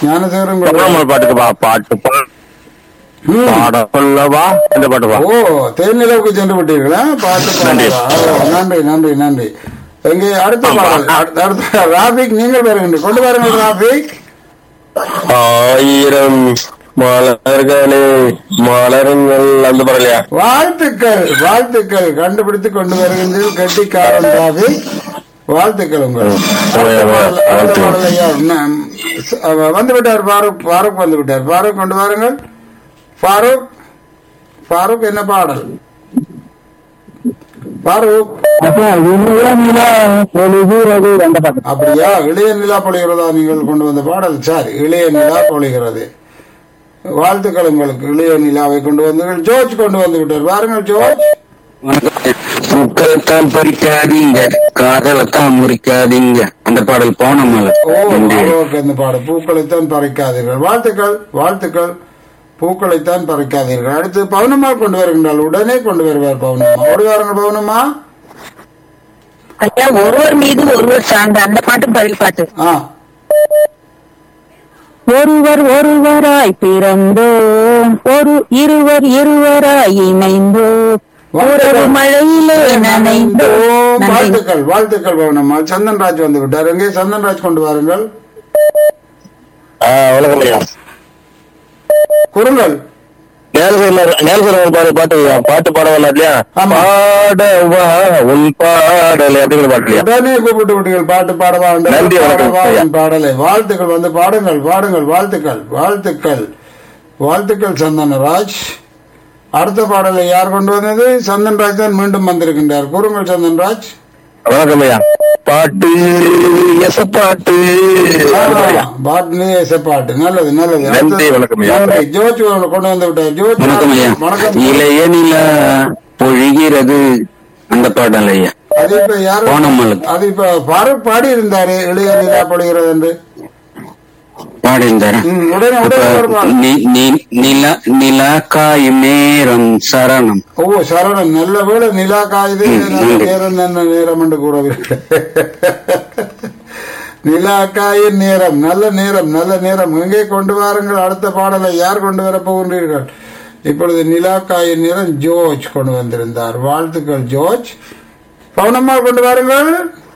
ஞானசேகரன் கொண்டு கவனமல் பாட்டுக்கு வா பாட்டு பா ம். பாட சொல்லவா இந்த பாட்டு வா ஓ தேனிலவுக்கு சென்று விட்டீர்களா பாட்டு நன்றி. பாடவா? ஓ, நன்றி நன்றி நன்றி எங்கே அடுத்த பாடல் அடுத்த அடுத்த ராபிக் நீங்கள் வருகின்ற கொண்டு வாருங்கள் ராபிக் ஆயிரம் மலர்களே மலருங்கள் அந்த பாடலையா வாழ்த்துக்கள் வாழ்த்துக்கள் கண்டுபிடித்து கொண்டு வருகின்றீர்கள் கெட்டிக்காரன் ராபிக் வாழ்த்துக்கள் உங்கள் அடுத்த பாடல், அடுத்த பாடல் ஐயா, நம், ச- அவ வந்து விட்டார் ஃபாரூக் ஃபாரூக் வந்து விட்டார் ஃபாரூக் கொண்டு வாருங்கள் ஃபாரூக் ஃபாரூக் என்ன பாடல் ஃபாரூக் அப்படியா இளைய நிலா பொழிகிறதா நீங்கள் கொண்டு வந்த பாடல் சரி இளைய நிலா பொழிகிறது வாழ்த்துக்கள் உங்களுக்கு இளைய நிலாவை கொண்டு வந்தீர்கள் ஜோர்ஜ் கொண்டு வந்து விட்டார் பாருங்கள் ஜோர்ஜ் பூக்களைத்தான் பறிக்காதீங்க காதலைத்தான் முறிக்காதீங்க அந்த பாடல் போன மலர் ஓ நன்றி. அவருக்கு அந்த பாடல் பூக்களைத்தான் பறிக்காதீர்கள் வாழ்த்துக்கள் வாழ்த்துக்கள் பூக்களைத்தான் பறிக்காதீர்கள் அடுத்து பவுனம்மா கொண்டு வருகின்றால் உடனே கொண்டு வருவார் பவுனம்மா ஓடி வாருங்கள் பவுனம்மா ஐயா ஒருவர் மீது ஒருவர் சார்ந்த அந்த பாட்டு பதில் பாட்டு ஆ ஒருவர் ஒருவராய் பிறந்தோம் ஒரு இருவர் இருவராய் இணைந்தோம் உறவு மழையிலே நனைந்தோம் நன்றி. வாழ்த்துக்கள் வாழ்த்துக்கள் பவுனம்மா சந்தன்ராஜ் வந்து விட்டார் எங்கே சந்தன்ராஜ் கொண்டு வாருங்கள் ஆ, வணக்கம் ஐயா குறுங்கள் நேல்சன் நேல்சன் பாடு பாட்டு ஐயா. பாட்டு பாட வரல இல்லையா ஆமா. பாடவா உன் பாடலை அப்படிங்கிற பாட்டு இல்லையா உடனே கூப்பிட்டு விட்டீர்கள் பாட்டு பாடவா என்று நன்றி, வணக்கம். பாடவா என் பாடலை வாழ்த்துக்கள் வந்து பாடுங்கள் பாடுங்கள் வாழ்த்துக்கள் வாழ்த்துக்கள் வாழ்த்துக்கள் சந்தனராஜ் அடுத்த பாடலை யார் கொண்டு வந்தது சந்தன்ராஜ் தான் மீண்டும் வந்திருக்கின்றார் கூறுங்கள் சந்தன்ராஜ் வணக்கம் ஐயா பாட்டு எச பாட்டு பாட்டு இசை பாட்டு நல்லது நல்லது நன்றி, அடுத்தது- வணக்கம் ஐயா. நன்றி. ஜோர்ஜ் கொண்டு வந்து விட்டார் ஜோர்ஜ் வணக்கம் ஐயா வணக்கம் இளைய நில பொழிகிறது அந்த பாடல் ஐயா அது இப்ப யாரு ஓணமல்லு. அது இப்ப பாரூக் பாடி இருந்தாரு இளைய நிலா படுகிறது என்று பாடிந்தாரா ம், உடனே உடனே ஒரு பாடல். நி- நி- நில நிலா காயும் நேரம் சரணம் ஓ சரவணன் நல்ல வேளை நிலா காயுது நல்ல நேரம் என்ன நேரம் என்று கூறவில்லை நிலா காயின் நேரம் நல்ல நேரம் நல்ல நேரம் எங்கே கொண்டு வாருங்கள் அடுத்த பாடலை யார் கொண்டு வர போகின்றீர்கள் இப்பொழுது நிலா காயின் நேரம் ஜோர்ஜ் கொண்டு வந்திருந்தார் வாழ்த்துக்கள் ஜோர்ஜ் பவுனம்மா கொண்டு வாருங்கள்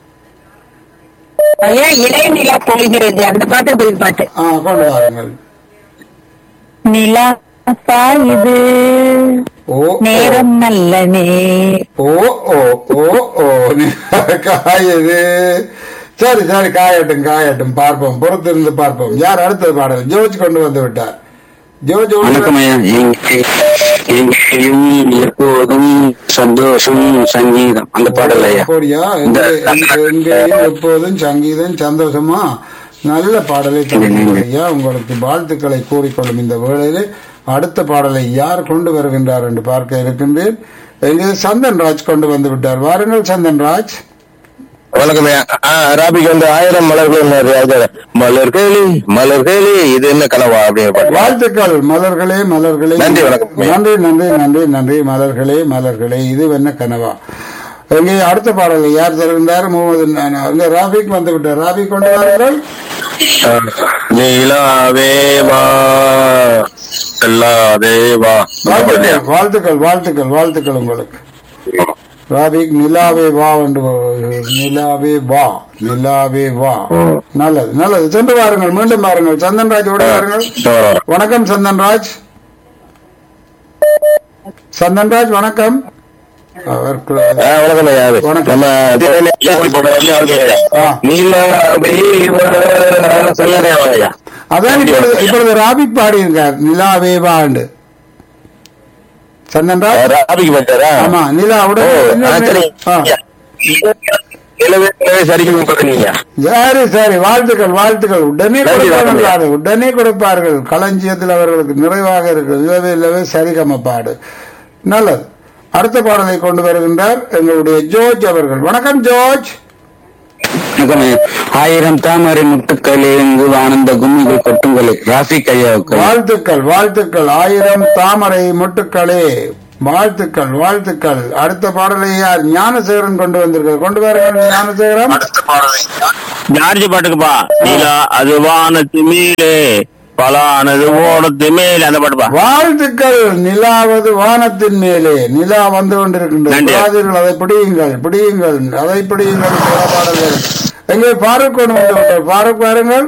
ஐயா இளைய நிலா பொழிகிறது அந்த பாட்டு பதில் பாட்டு ஆ கொண்டு வாருங்கள் நிலா சாயுது ஓ ஓ. நேரம் நல்ல நே ஓ ஓ ஓ ஓ நிலா காயுது சரி சரி காயட்டும் காயட்டும் பார்ப்போம் பொறுத்திருந்து பார்ப்போம் யார் அடுத்தது பாடல் ஜோர்ஜ் கொண்டு வந்து விட்டார் ஜோர்ஜ் ஒரு- வணக்கம் ஐயா எங்கே- எங்கேயும் எப்போதும் சந்தோஷம் சங்கீதம் அந்த பாடல் ஐயா அப்படியா இந்த- எங்கே- எங்கே- எங்கேயும் எப்போதும் சங்கீதம் சந்தோஷமா நல்ல பாடலை தருகிறீர்கள் ஐயா உங்களுக்கு வாழ்த்துக்களை கூறிக்கொள்ளும் இந்த வேளையில் அடுத்த பாடலை யார் கொண்டு வருகின்றார் என்று பார்க்க இருக்கின்றேன் எங்கே சந்தன் ராஜ் கொண்டு வந்து விட்டார் வாருங்கள் சந்தன் ராஜ் வணக்கம் ஐயா ஆ, ராபிக்கு வந்து ஆயிரம் மலர்கள் மலர்களே மலர்களே இது என்ன கனவா அப்படிங்கிற பாட்டு வாழ்த்துக்கள் மலர்களே மலர்களே நன்றி, வணக்கம். நன்றி நன்றி நன்றி நன்றி மலர்களே மலர்களே இது என்ன கனவா எங்கே அடுத்த பாடலை யார் தருகின்றார் முகமது ந- அங்கே ராபிக் வந்து விட்டார் ராபிக் கொண்டு வாருங்கள் நீலாவே வா செல்லாதே வா வாழ்த்துக்கள் வாழ்த்துக்கள் வாழ்த்துக்கள் வாழ்த்துக்கள் உங்களுக்கு ராபிக் நிலாவே வா என்று நிலாவே வா நிலாவே வா நல்லது நல்லது சென்று வாருங்கள் மீண்டும் வாருங்கள் சந்தன்ராஜ் ஓடி வாருங்கள் வணக்கம் சந்தன்ராஜ் சந்தன்ராஜ் வணக்கம் அவருக்கு ஆ, வணக்கம் ஐயா வணக்கம். நம்ம தேனி போடுறதுல அவருக்கு ஐயா. ஆ. நீலாவே வா செல்லாதே வா ஐயா அதான் இப்பொழுது இப்பொழுது ராபிக் பாடி இருக்கார் நிலாவே வாண்டு சந்தன்ராஜ் ராபிக்கு பட்டாரா ஆமா நிலா ஓ உடனே ஆ, சரி ஆ. நிலவே நிலவே சரிக்கு போடுறீங்க சரி சரி வாழ்த்துக்கள் வாழ்த்துக்கள் உடனே நன்றி, கொடுப்பார்கள் நன்றி. பாடு. உடனே கொடுப்பார்கள் களஞ்சியத்தில் அவர்களுக்கு நிறைவாக இருக்கிறது இல்லவே இல்லவே சரிகம பாடு நல்லது அடுத்த பாடலை கொண்டு வருகின்றார் எங்களுடைய ஜோர்ஜ் அவர்கள் வணக்கம் ஜோர்ஜ் வணக்கம் ஐயா. ஆயிரம் தாமரை முட்டுக்களே எங்கு ஆனந்த கும்மிகள் கொட்டுங்களே ராஃபிக் ஐயாவுக்கு வாழ்த்துக்கள் வாழ்த்துக்கள் ஆயிரம் தாமரை மொட்டுக்களே வாழ்த்துக்கள் வாழ்த்துக்கள் அடுத்த பாடலை யார் ஞானசேகரன் கொண்டு வந்திருக்கார் கொண்டு வாருங்கள் ஞானசேகரன் ஜார்ஜ் பாட்டுக்குப்பா நீலா அது வானத்து மேலே பலானது ஓடத்து மேலே அந்த பாட்டுப்பா வாழ்த்துக்கள் நிலாவது வானத்தின் மேலே நிலா வந்து கொண்டிருக்கின்றது நன்றி. விடாதீர்கள், அதை பிடியுங்கள் பிடியுங்கள் அதை பிடியுங்கள் சில பாடல்கள் எங்கே பாருக் கொண்டு வந்து விட்டார். பாருக் பாருங்கள்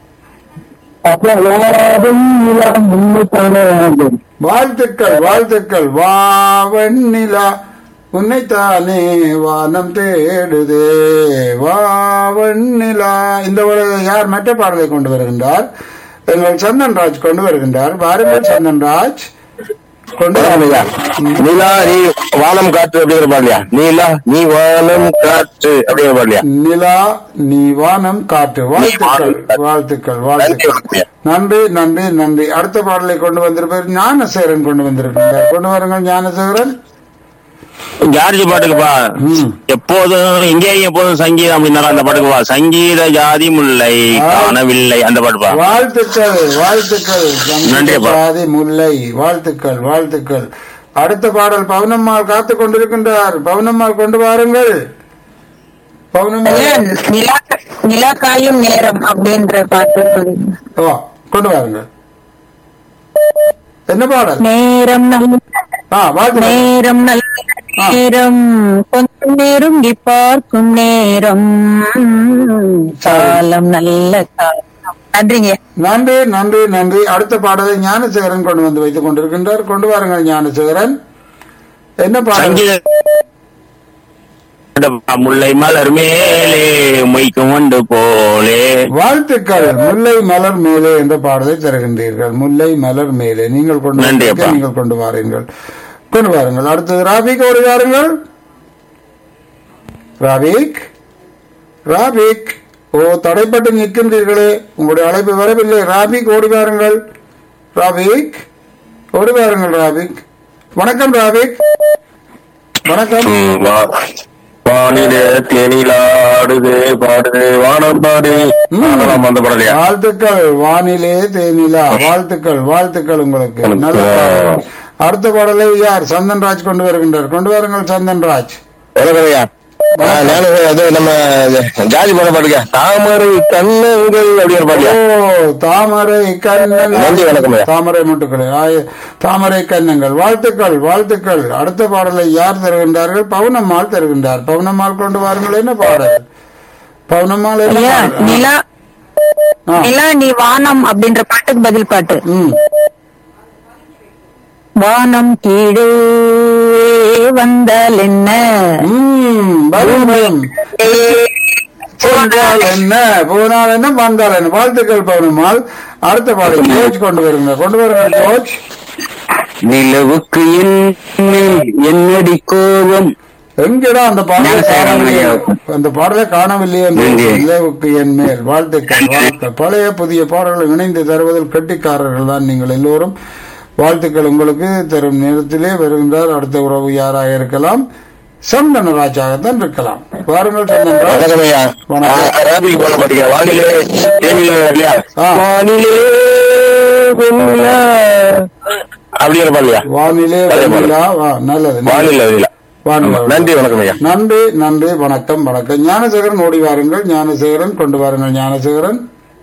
வாழ்த்துக்கள் வாழ்த்துக்கள் வாவன் நிலா உன்னைத்தானே வானம் தேடுதே வாவன் நிலா இந்த ஒரு யார் மற்ற பாடலை கொண்டு வருகின்றார் எங்கள் சந்தன்ராஜ் கொண்டு வருகின்றார் பாருங்கள் சந்தன்ராஜ் கொண்டு வருகிறார் நீலா நீ வானம் காற்று அப்படிங்கிற பாடலையா நீலா நீ வானம் காற்று அப்படிங்கிற பாடலையா நிலா நீ வானம் காற்று வாழ்த்துக்கள் வாழ்த்துக்கள் வாழ்த்துக்கள் நன்றி நன்றி நன்றி அடுத்த பாடலை கொண்டு வந்திருப்பார் ஞானசேகரன் கொண்டு வந்திருக்கின்றார் கொண்டு வாருங்கள் ஞானசேகரன் ஜார்ஜ் பாட்டுக்குப்பா ம். எப்போதும் இங்கேயும் எப்போதும் சங்கீதம் அப்படின்னாரா அந்த பாட்டுக்குப்பா சங்கீத ஜாதி முல்லை காணவில்லை அந்த பாட்டுப்பா வாழ்த்துக்கள் வாழ்த்துக்கள் நன்றிப்பா. ஜாதி முல்லை வாழ்த்துக்கள் வாழ்த்துக்கள் அடுத்த பாடல் பவுனம்மாள் காத்துக் கொண்டிருக்கின்றார் பவுனம்மாள் கொண்டு வாருங்கள் பவுனம்மாள் நிலா நிலா காயும் நேரம் அப்படின்ற பாட்டு சொல்லுங்க. ஓ கொண்டு வாருங்கள் என்ன பாடல் நேரம் நல்ல ஆ வாழ்த்துக்கள் நேரம் நல்ல நேரம் கொஞ்சம் நெருங்கி பார்க்கும் நேரம் காலம் நல்ல காலம் நன்றிங்க நன்றி நன்றி நன்றி அடுத்த பாடலை ஞானசேகரன் கொண்டு வந்து வைத்துக் கொண்டிருக்கின்றார் கொண்டு வாருங்கள் ஞானசேகரன் என்ன பாடல் சங்கீத முல்லை மலர் மேலே மொய்க்கும் உண்டு போலே வாழ்த்துக்கள் முல்லை மலர் மேலே என்ற பாடலை தருகின்றீர்கள் முல்லை மலர் மேலே நீங்கள் கொண்டு நன்றி வந்திருக்க அப்பா. நீங்கள் கொண்டு வாருங்கள் கொண்டு வாருங்கள் அடுத்தது ராபிக் ஓடி வாருங்கள் ராபிக் ராபிக் ஓ தடைப்பட்டு நிற்கின்றீர்களே உங்களுடைய அழைப்பு வரவில்லை ராபிக் ஓடி வாருங்கள் ராபிக் ஓடி வாருங்கள் ராபிக் வணக்கம் ராபிக் வணக்கம் ம், வா- வானிலே தேனிலாடுது பாடுது வானம் பாடு அதெல்லாம் அந்த படலையா வாழ்த்துக்கள் வானிலே தேனிலா வாழ்த்துக்கள் வாழ்த்துக்கள் உங்களுக்கு நல்ல பாடல். அடுத்த பாடலை யார் சந்தன்ராஜ் கொண்டு வருகின்றார் கொண்டு வாருங்கள் சந்தன்ராஜ் உலகவையா நானும் அது நம்ம ஜாதி படம் பாடுங்க தாமரை கண்ணங்கள் அப்படி ஒரு பாடியா ஓ தாமரை கண்ணன் நன்றி, வணக்கம் ஐயா. தாமரை முட்டுக்கள் ஆய- தாமரை கண்ணங்கள் வாழ்த்துக்கள் வாழ்த்துக்கள் அடுத்த பாடலை யார் தருகின்றார்கள் பவுனம்மாள் தருகின்றார் பவுனம்மாள் கொண்டு வாருங்கள் என்ன பாடல் பவுனம்மாள் என்ன ஐயா பாடல்? நிலா ஆ. நிலா நீ வானம் அப்படின்ற பாட்டுக்கு பதில் பாட்டு ம் வானம் கீழே வந்தால் என்ன ம் வரும் வரும் போனால் என்ன போனால் என்ன வந்தால் என்ன வாழ்த்துக்கள் பவுனம்மாள் அடுத்த பாடல் ஜோர்ஜ் கொண்டு வருங்க கொண்டு வருங்க ஜோர்ஜ் நிலவுக்கு என் என்னடி கோபம் எங்கடா அந்த பாடலை நான் செய்றேன் காணவில்லையே ஐயா. அந்த பாடலை காணவில்லையே என்று நன்றி. நிலவுக்கு என் மேல் வாழ்த்துக்கள் வாழ்த்துக்கள் பழைய புதிய பாடல்களை இணைந்து தருவதில் கெட்டிக்காரர்கள் தான் நீங்கள் எல்லோரும் வாழ்த்துக்கள் உங்களுக்கு தரும் நேரத்திலே வருகின்றார் அடுத்த உறவு யாராக இருக்கலாம் சந்தனராஜாகத்தான் இருக்கலாம் வாருங்கள் சந்தனராஜ் வணக்கமையா வணக்கம். ராபிக்கு போன பாட்டீங்க வானிலே தேனிலா இல்லையா ஆ. வானிலே வெண்ணிலா அப்படிங்கிற பாடலையா வானிலே அதே போல. வெண்ணிலா. வா, நல்லது வானிலை அதில வானிலை. நன்றி வணக்கம் ஐயா நன்றி நன்றி வணக்கம் வணக்கம் ஞானசேகரன் ஓடி வாருங்கள் ஞானசேகரன் கொண்டு வாருங்கள் ஞானசேகரன்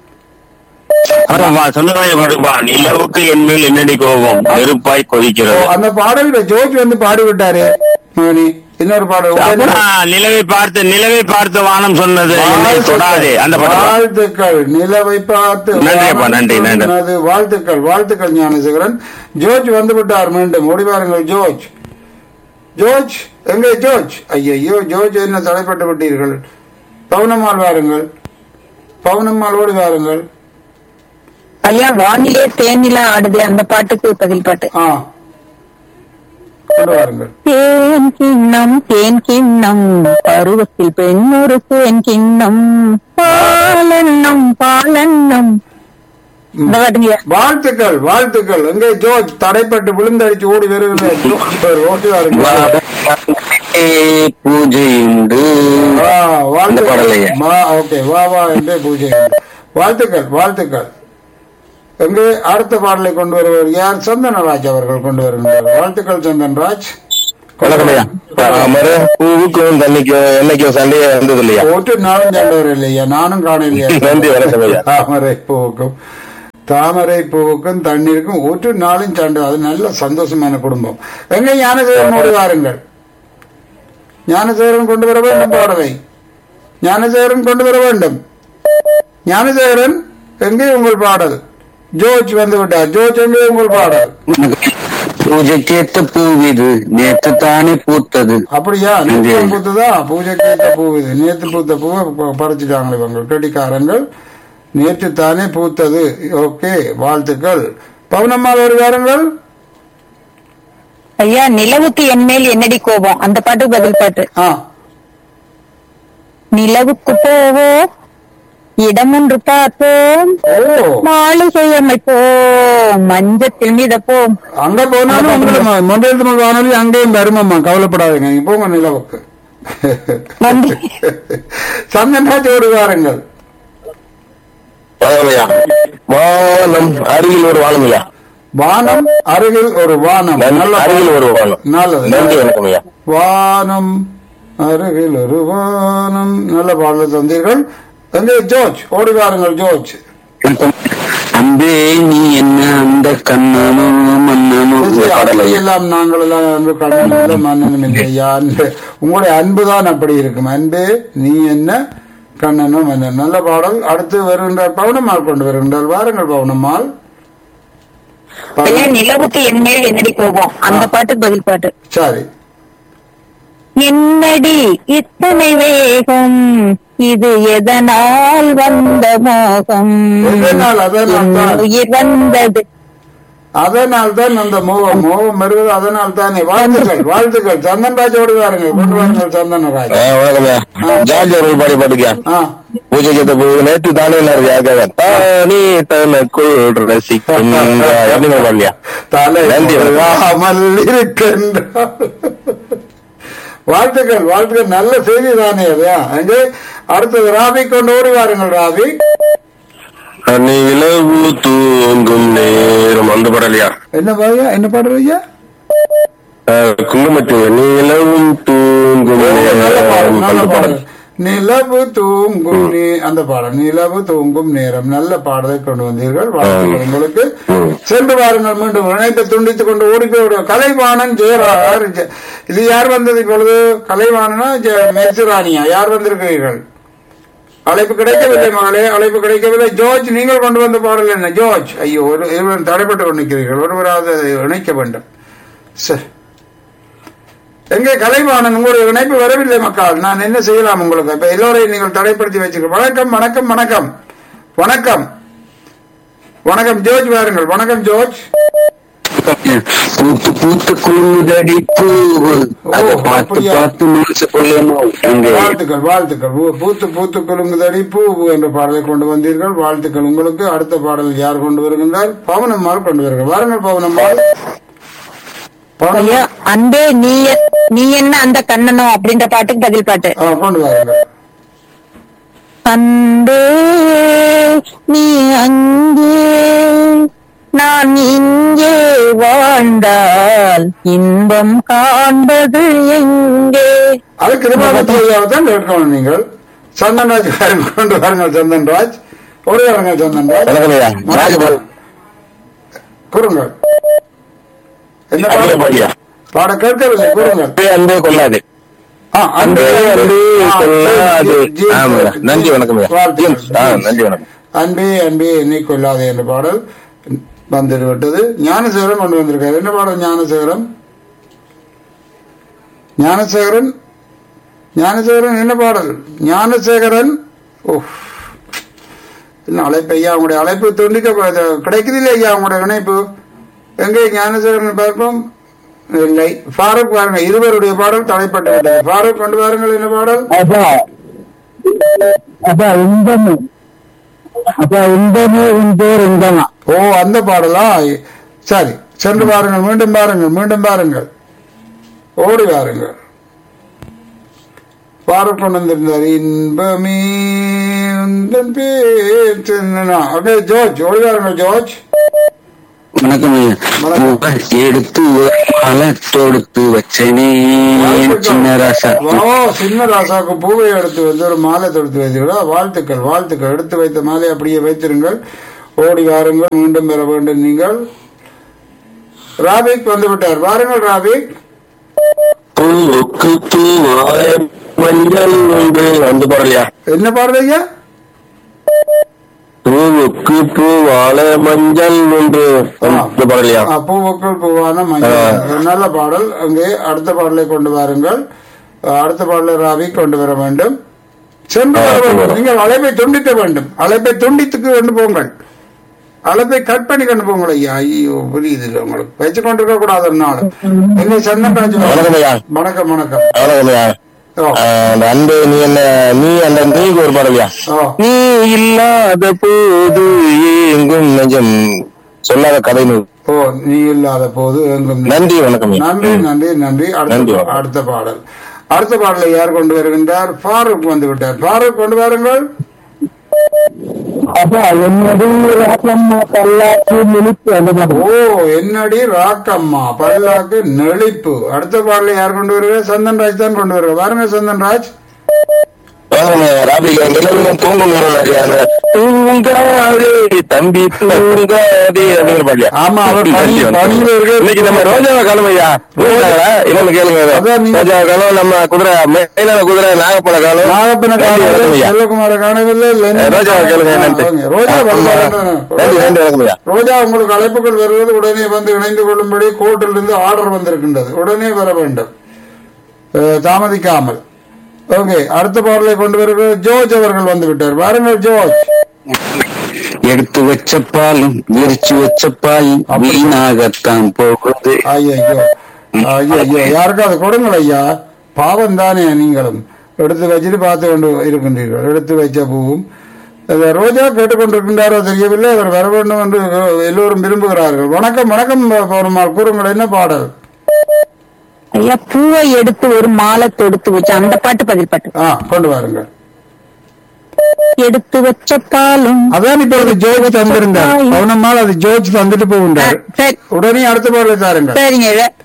சொன்னதாய பாடுப்பா நிலவுக்கு என் மேல் என்னடி கோபம் நெருப்பாய் ஓ, கொதிக்கிறது அந்த பாடல் ஜோஜ் வந்து பாடிவிட்டாரு மகனி இன்னொரு பாடல் அப்புறம் நிலவை பார்த்து நிலவை பார்த்து வானம் சொன்னது என்னை தொடாதே அந்த படம் வாழ்த்துக்கள் நிலவை பார்த்து நன்றி அப்பா, நன்றி, நன்றி. சொன்னது. வாழ்த்துக்கள் வாழ்த்துக்கள் ஞானசேகரன் ஜோர்ஜ் வந்து விட்டார் மீண்டும் ஓடி வாருங்கள் ஜோர்ஜ் ஜோர்ஜ் எங்கே ஜோர்ஜ் ஐயோ ஜோர்ஜ் என்ன தடைப்பட்டு விட்டீர்கள் பவுனம்மாள் வாருங்கள் பவுனம்மாள் ஓடி வாருங்கள் ஐயா வானிலே தேனிலா ஆடுது அந்த பாட்டுக்கு பதில் பாட்டு ஆ கொண்டு வாருங்கள் தேன் கிண்ணம் தேன் கிண்ணம் பருவத்தில் பெண் ஒரு தேன் கிண்ணம் பாலன்னம் பாலன்னம் இந்த பாட்டுங்க வாழ்த்துக்கள் வாழ்த்துக்கள் எங்கே ஜோர்ஜ் தடைப்பட்டு விழுந்தடிச்சு ஓடி வருகிற ஜோர்ஜ் ஓடி வாருங்கள் பூஜை உண்டு ஆ, வாழ்த்துக்கள் பாடலையே. மா- ஓகே வா வா என்றே பூஜை வாழ்த்துக்கள் வாழ்த்துக்கள் எங்கே அடுத்த பாடலை கொண்டு வருவர் யார் சந்தனராஜ் அவர்கள் கொண்டு வருகின்றார் வாழ்த்துக்கள் சந்தன்ராஜ் வணக்கம் ஐயா தாமரை பூவுக்கும் தண்ணிக்கும் என்னைக்கும் சண்டையே வந்தது இல்லையா போட்டு நானும் சண்டவர் இல்லையா நானும் காணலையா நன்றி வணக்கம் ஐயா தாமரை பூவுக்கும் தாமரை பூவுக்கும் தண்ணீருக்கும் ஒரு நாளும் சண்டை அது நல்ல சந்தோஷமான குடும்பம் எங்க ஞானசேகரனோடு வாருங்கள் ஞானசேகரன் கொண்டு வர வேண்டும் பாடலை ஞானசேகரன் கொண்டு வர வேண்டும் ஞானசேகரன் எங்கே உங்கள் பாடல் ஜோர்ஜ் வந்து விட்டார் ஜோர்ஜ் எங்கே உங்கள் பாடல் பூஜைக்கேத்த பூவிது நேத்து தானே பூத்தது அப்படியா நேற்று பூத்ததா பூஜைக்கு ஏத்த பூ இது நேற்று பூத்த பூவை ப- பறிச்சுட்டாங்களே இவங்க கெட்டிக்காரங்கள் நேற்று தானே பூத்தது ஓகே வாழ்த்துக்கள் பவுனம்மாள் வருவாருங்கள் ஐயா நிலவுக்கு என் மேல் என்னடி கோபம் அந்த பாட்டுக்கு பதில் பாட்டு ஆ நிலவுக்கு போவோம் இடம் ஒன்று பார்ப்போம் ஓ மாளிகை அமைப்போம் மஞ்சத்தில் மிதப்போம் அங்க போனாலும் உங்களுக்கு மொபைல் தமிழ் வானொலி அங்கேயும் வருமம்மா கவலைப்படாதீங்க நீங்க போங்க நிலவுக்கு நன்றி சந்தன்ராஜ் வருவாருங்கள் வணக்கம் ஐயா வானம் அருகில் ஒரு வானம் ஐயா வானம் அருகில் ஒரு வானம் நல்ல அருகில் ஒரு வானம் நல்லது நன்றி வணக்கம் ஐயா வானம் அருகில் ஒரு வானம் நல்ல பாடல் தந்தீர்கள் எங்கே ஜோர்ஜ் ஓடி வாருங்கள் ஜோர்ஜ் அன்பே நீ என்ன அந்த கண்ணனோ மன்னனோ அப்படி எல்லாம் நாங்கள் எல்லாம் அன்பு கடனும் இல்லை மன்னனும் இல்லையா அன்பு உங்களுடைய அன்பு தான் அப்படி இருக்கும் அன்பே நீ என்ன கண்ணனும் மன்னன் நல்ல பாடல் அடுத்து வருகின்றார் பவுனம்மாள் கொண்டு வருகின்றார் வாருங்கள் பவுனம்மாள் ஐயா நிலவுக்கு என் மேல் என்னடி கோபம் அந்த பாட்டுக்கு பதில் பாட்டு சரி என்னடி இத்தனை வேகம் இது எதனால் வந்த மோகம் எதனால், அதனால் என் தான். உயிர் வந்தது அதனால் தான் அந்த மோகம் மோகம் வருவது அதனால் தானே வாழ்த்துக்கள் வாழ்த்துக்கள் சந்தன்ராஜ் ஓடி வாருங்கள் கொண்டு வாருங்கள் சந்தனராஜ் ஆ, வணக்கம் ஐயா ஜார்ஜ் அவர்கள் பாடி பாட்டுக்கியா ஆ பூஜைக்கு பூ நேற்று தானே எல்லாரும் யாருக்காக தானே தனக்குள் ரசிக்கும் அப்படின்னு பாடலையா தலை நன்றி. கொள்ளாமல் இருக்கின்றார் வாழ்த்துக்கள் வாழ்த்துக்கள் நல்ல செய்தி தானே அது அங்கே அடுத்தது ராபி கொண்டு ஓடி வாருங்கள் ராபி நிலவு தூங்கும் நேரம் அந்த பாடலையா என்ன பாருங்க என்ன பாடுறீங்க குங்குமத்து நிலவும் தூங்கும் நல்ல பாடல் நேரம் நல்ல அந்த பாடல் பாடல் நிலவு தூங்கும் நீ அந்த பாடல் நிலவு தூங்கும் நேரம் நல்ல பாடலை கொண்டு வந்தீர்கள் வாழ்த்துக்கள் உங்களுக்கு சென்று வாருங்கள் மீண்டும் இணைப்பை துண்டித்துக் கொண்டு ஓடி போய் கலைவாணன் ஜெயரார் ஜெ- இது யார் வந்தது இப்பொழுது கலைவாணனா ஜெ- மெர்சிராணியா யார் வந்திருக்கிறீர்கள் அழைப்பு கிடைக்கவில்லை மகளே அழைப்பு கிடைக்கவில்லை ஜோர்ஜ் நீங்கள் கொண்டு வந்த பாடல் என்ன ஜோர்ஜ் ஐயோ ஒரு இருவர் தடைப்பட்டு கொண்டிருக்கிறீர்கள் ஒருவராவது அதை இணைக்க வேண்டும் சரி எங்கே கலைவாணன் உங்களுடைய இணைப்பு வரவில்லை மக்கள் நான் என்ன செய்யலாம் உங்களுக்கு இப்ப எல்லோரையும் நீங்கள் தடைப்படுத்தி வச்சுக்க வணக்கம் வணக்கம் வணக்கம் வணக்கம் வணக்கம் ஜோர்ஜ் வாருங்கள் வணக்கம் ஜோர்ஜ் பூத்து பூத்து குழுங்குதடி பூவு அத ஓ, பார்த்து அப்படியா? பார்த்து மனசு கொள்ளணும் எங்க வாழ்த்துக்கள் வாழ்த்துக்கள் பூ- பூத்து பூத்து குலுங்குதடி பூ பூ என்ற பாடலை கொண்டு வந்தீர்கள் வாழ்த்துக்கள் உங்களுக்கு அடுத்த பாடல் யார் கொண்டு வருகின்றார் பவனம்மாள் கொண்டு வருகிறார் வாருங்கள் பவனம்மாள் பவனம்மாள் ஐயா அன்பே நீ எ- நீ என்ன அந்த கண்ணனோ அப்படின்ற பாட்டுக்கு பதில் பாட்டு ஆ, கொண்டு வாருங்கள் அன்பே நீ அங்கே நான் இங்கே வாழ்ந்தால் இன்பம் காண்பது எங்கே அது கிருபாபத்தியாவை தான் கேட்கணும் நீங்கள் சந்தன்ராஜ் வாருங்கள், கொண்டு வாருங்கள் சந்தன்ராஜ் ஒரு வாருங்கள் சந்தன்ராஜ் வணக்கம் ஐயா ராஜபால் கூறுங்கள் என்ன அன்பே பாடல் பாடியா பாட கேட்கவில்லை கூறுங்கள் அன்பே அன்பே கொள்ளாது ஆ, அன்பே அன்பே ஆ, கொள்ளாது ஜி- ஜி- ஆமா நன்றி வணக்கம் ஐயா வாழ்த்துக்கள். ஜேம்ஸ், ஆ, நன்றி வணக்கம் அன்பே அன்பே என்னை கொள்ளாதே என்ற பாடல் வந்துட்டு விட்டது ஞானசேகரன் கொண்டு வந்திருக்காரு என்ன பாடல் ஞானசேகரன் ஞானசேகரன் ஞானசேகரன் என்ன பாடல் ஞானசேகரன் ஓ என்ன அழைப்பு ஐயா உங்களுடைய அழைப்பு துண்டிக்க கிடைக்குது இல்லை ஐயா உங்களுடைய இணைப்பு எங்கே ஞானசேகரன் பார்ப்போம் இல்லை ஃபாரூக் பாருங்க இருவருடைய பாடல் தடைப்பட்டு விட்டது ஃபாரூக் கொண்டு வாருங்கள் என்ன பாடல் அப்பா அப்பா இன்பமே அப்பா இன்பமே உன் பேர் இன்பமா ஓ அந்த பாடலா சரி சென்று பாருங்கள் மீண்டும் பாருங்கள் மீண்டும் பாருங்கள் ஓடி வாருங்கள் பாரக் கொண்டு வந்திருந்தார் இன்பமே உந்தன் பேர் சென்னா அப்படியே ஜோர்ஜ் ஓடிவாருங்க ஜோர்ஜ் வணக்கம் எடுத்து மாலை தொடுத்து வச்சனே சின்ன ராசா ஓ சின்ன ராசாவுக்கு பூவை எடுத்து வந்து ஒரு மாலை தொடுத்து வைத்தீர்களா வாழ்த்துக்கள் வாழ்த்துக்கள் எடுத்து வைத்த மாலை அப்படியே வைத்திருங்கள் ஓடி வாருங்கள் மீண்டும் பெற வேண்டும் நீங்கள் ராபிக் வந்து விட்டார் வாருங்கள் ராபிக் பூவுக்கு பூவாய மஞ்சள் உண்டு வந்து பாடலையா என்ன பாடுறீங்க பூவுக்கு பூவால மஞ்சள் உண்டு வந்து பாடலையா ஆ, பூவுக்குள் பூவான மஞ்சள் நல்ல பாடல் அங்கே அடுத்த பாடலை கொண்டு வாருங்கள் அஹ், அடுத்த பாடலை ராவி கொண்டு வர வேண்டும் சென்று வர வேண்டும் நீங்கள் அழைப்பை துண்டிக்க வேண்டும் அழைப்பை துண்டித்துக்கு கொண்டு போங்கள் அழைப்பை கட் பண்ணி கொண்டு போங்கள் ஐயா ஐயோ புரியுது இல்லை உங்களுக்கு வச்சு கொண்டிருக்க கூடாது ஒரு நாள் என்ன சந்தன் ராஜ் வணக்கம் ஐயா. வணக்கம் வணக்கம் வணக்கம்யா ஓ அந்த அன்பு நீ என்ன நீ அந்த நீக்கு ஒரு பாடலையா ஓ நீ இல்லாத போது எங்கும் நெஞ்சம் சொல்லாத கதை நூல் ஓ நீ இல்லாத போது எங்கும் நன்றி வணக்கம் நன்றி நன்றி நன்றி நன்றி. அடுத்த அடுத்த பாடல் அடுத்த பாடலை யார் கொண்டு வருகின்றார் ஃபாரூக் வந்து விட்டார் ஃபாரூக் கொண்டு வாருங்கள் அப்பா என்னுடைய ராசம்மா பல்லாக்கு மினிப்பு அந்த மாதிரி ஓ என்னடி ராக்கம்மா பல்லாக்கு நெளிப்பு அடுத்த பாடலை யார் கொண்டு வருகிறார் சந்தன் ராஜ் தான் கொண்டு வருகிறார் வாருங்க சந்தன் ராஜ் ராபிகா நிலவும் தூங்கும் நேரம் நிறைய. அந்த தூங்காதே தம்பி தூங்காதே அப்படிங்கிற பாடியா ஆமா, அவர் பணி- பணியில இருக்கு. இன்னைக்கு நம்ம ரோஜாவை காலம் ஐயா ரோஜாவா இன்னொன்னு கேளுங்க அதை. அதான் நீங்க- ரோஜாவை காலம் நம்ம குதிரை மேலான குதிரை நாகப்பழ காலம் நாகப்பன நன்றி, வணக்கம் காணவில்லை ஐயா. செல்வகுமார காணவில்லை லெனின் ரோஜாவை கேளுங்க நன்றி வாங்க. ரோஜா ஆமா. வரலாம். நன்றி நன்றி வணக்கம் ஐயா ரோஜா உங்களுக்கு அழைப்புகள் வருவது உடனே வந்து இணைந்து கொள்ளும்படி கோர்ட்டிலிருந்து ஆர்டர் வந்திருக்கின்றது உடனே வர வேண்டும் அஹ், தாமதிக்காமல் ஓகே அடுத்த பாடலை கொண்டு வருகிற ஜோர்ஜ் அவர்கள் வந்து விட்டார் வாருங்கள் ஜோர்ஜ் எடுத்து வச்ச பாலும் விரிச்சு வச்ச பாயும் வீணாகத்தான் போகுது ஐயோ ஐயோ யாருக்காவது கொடுங்கள் ஐயா பாவம் தானே நீங்களும் எடுத்து வச்சுட்டு பார்த்து கொண்டு இருக்கின்றீர்கள் எடுத்து வச்ச பூவும் இந்த ரோஜா கேட்டுக்கொண்டிருக்கின்றாரோ தெரியவில்லை அவர் வர வேண்டும் என்று எல்லோரும் விரும்புகிறார்கள் வணக்கம் வணக்கம் பௌர்ணமால் கூறுங்கள் என்ன பாடல் ஐயா பூவை எடுத்து ஒரு மாலை தொடுத்து வச்சு அந்த பாட்டு பதில் பாட்டு ஆ கொண்டு வாருங்கள் எடுத்து வச்ச பாலும் அதான் இப்ப அது ஜோர்ஜ் தந்திருந்தார் பௌர்ணமால் அது ஜோர்ஜ் தந்துட்டு ஆ, போகின்றார் சரி உடனே அடுத்த பாடலை தாருங்கள் சரிங்க வே-